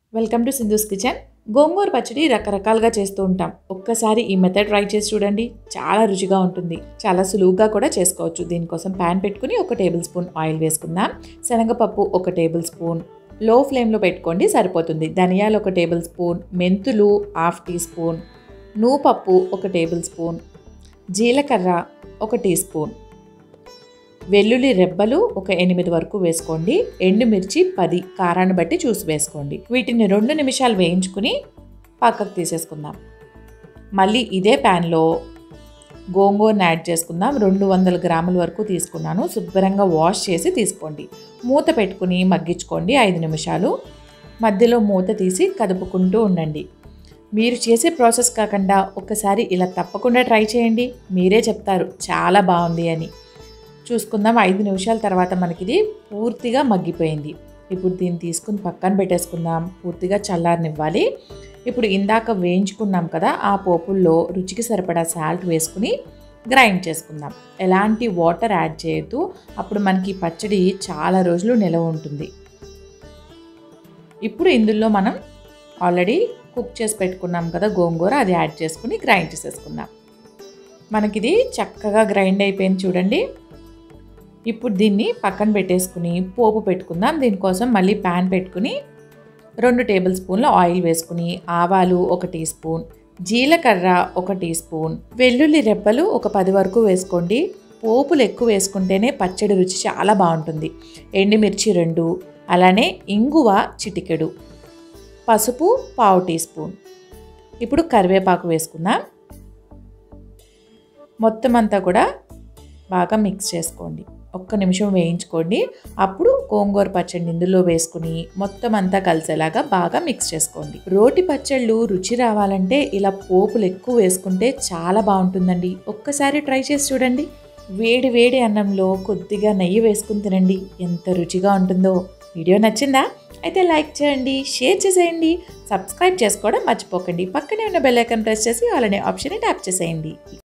welcome to Sindhu's kitchen గోంగూర పచ్చడి రకరకాలుగా చేస్తూ ఉంటాం ఒక్కసారి ఈ మెథడ్ ట్రై చేసి చూడండి చాలా రుచిగా ఉంటుంది చాలా సులువుగా కూడా చేసుకోవచ్చు దీనికోసం ప్యాన్ పెట్టుకుని ఒక టేబుల్ స్పూన్ ఆయిల్ వేసుకుందాం శనగపప్పు ఒక టేబుల్ స్పూన్ లో ఫ్లేమ్లో పెట్టుకోండి సరిపోతుంది ధనియాలు ఒక టేబుల్ స్పూన్ మెంతులు హాఫ్ టీ స్పూన్ నూపప్పు ఒక టేబుల్ స్పూన్ జీలకర్ర ఒక టీ స్పూన్ వెల్లుల్లి రెబ్బలు ఒక ఎనిమిది వరకు వేసుకోండి ఎండుమిర్చి పది కారాన్ని బట్టి చూసి వేసుకోండి వీటిని రెండు నిమిషాలు వేయించుకుని పక్కకు తీసేసుకుందాం మళ్ళీ ఇదే ప్యాన్లో గోంగూరని యాడ్ చేసుకుందాం రెండు వందల గ్రాముల వరకు తీసుకున్నాను శుభ్రంగా వాష్ చేసి తీసుకోండి మూత పెట్టుకుని మగ్గించుకోండి ఐదు నిమిషాలు మధ్యలో మూత తీసి కదుపుకుంటూ ఉండండి మీరు చేసే ప్రాసెస్ కాకుండా ఒకసారి ఇలా తప్పకుండా ట్రై చేయండి మీరే చెప్తారు చాలా బాగుంది అని చూసుకుందాం ఐదు నిమిషాల తర్వాత మనకి ఇది పూర్తిగా మగ్గిపోయింది ఇప్పుడు దీన్ని తీసుకుని పక్కన పెట్టేసుకుందాం పూర్తిగా చల్లారనివ్వాలి ఇప్పుడు ఇందాక వేయించుకున్నాం కదా ఆ పోపుల్లో రుచికి సరిపడా సాల్ట్ వేసుకుని గ్రైండ్ చేసుకుందాం ఎలాంటి వాటర్ యాడ్ చేయొద్దు అప్పుడు మనకి పచ్చడి చాలా రోజులు నిలవ ఉంటుంది ఇప్పుడు ఇందులో మనం ఆల్రెడీ కుక్ చేసి పెట్టుకున్నాం కదా గోంగూర అది యాడ్ చేసుకుని గ్రైండ్ చేసేసుకుందాం మనకిది చక్కగా గ్రైండ్ అయిపోయింది చూడండి ఇప్పుడు దీన్ని పక్కన పెట్టేసుకుని పోపు పెట్టుకుందాం దీనికోసం మళ్ళీ ప్యాన్ పెట్టుకుని రెండు టేబుల్ స్పూన్ల ఆయిల్ వేసుకుని ఆవాలు ఒక టీ స్పూన్ జీలకర్ర ఒక టీ స్పూన్ వెల్లుల్లి రెబ్బలు ఒక పది వరకు వేసుకోండి పోపులు ఎక్కువ వేసుకుంటేనే పచ్చడి రుచి చాలా బాగుంటుంది ఎండుమిర్చి రెండు అలానే ఇంగువ చిటికెడు పసుపు పావు టీ స్పూన్ ఇప్పుడు కరివేపాకు వేసుకుందాం మొత్తం అంతా కూడా బాగా మిక్స్ చేసుకోండి ఒక్క నిమిషం వేయించుకోండి అప్పుడు గోంగూర పచ్చడి ఇందులో వేసుకుని మొత్తం అంతా కలిసేలాగా బాగా మిక్స్ చేసుకోండి రోటి పచ్చళ్ళు రుచి రావాలంటే ఇలా పోపులు ఎక్కువ వేసుకుంటే చాలా బాగుంటుందండి ఒక్కసారి ట్రై చేసి చూడండి వేడి వేడి అన్నంలో కొద్దిగా నెయ్యి వేసుకుని తినండి ఎంత రుచిగా ఉంటుందో వీడియో నచ్చిందా అయితే లైక్ చేయండి షేర్ చేసేయండి సబ్స్క్రైబ్ చేసుకోవడం మర్చిపోకండి పక్కనే ఉన్న బెల్ ఐకాన్ ప్రెస్ చేసి అలానే ఆప్షన్ ట్యాప్ చేసేయండి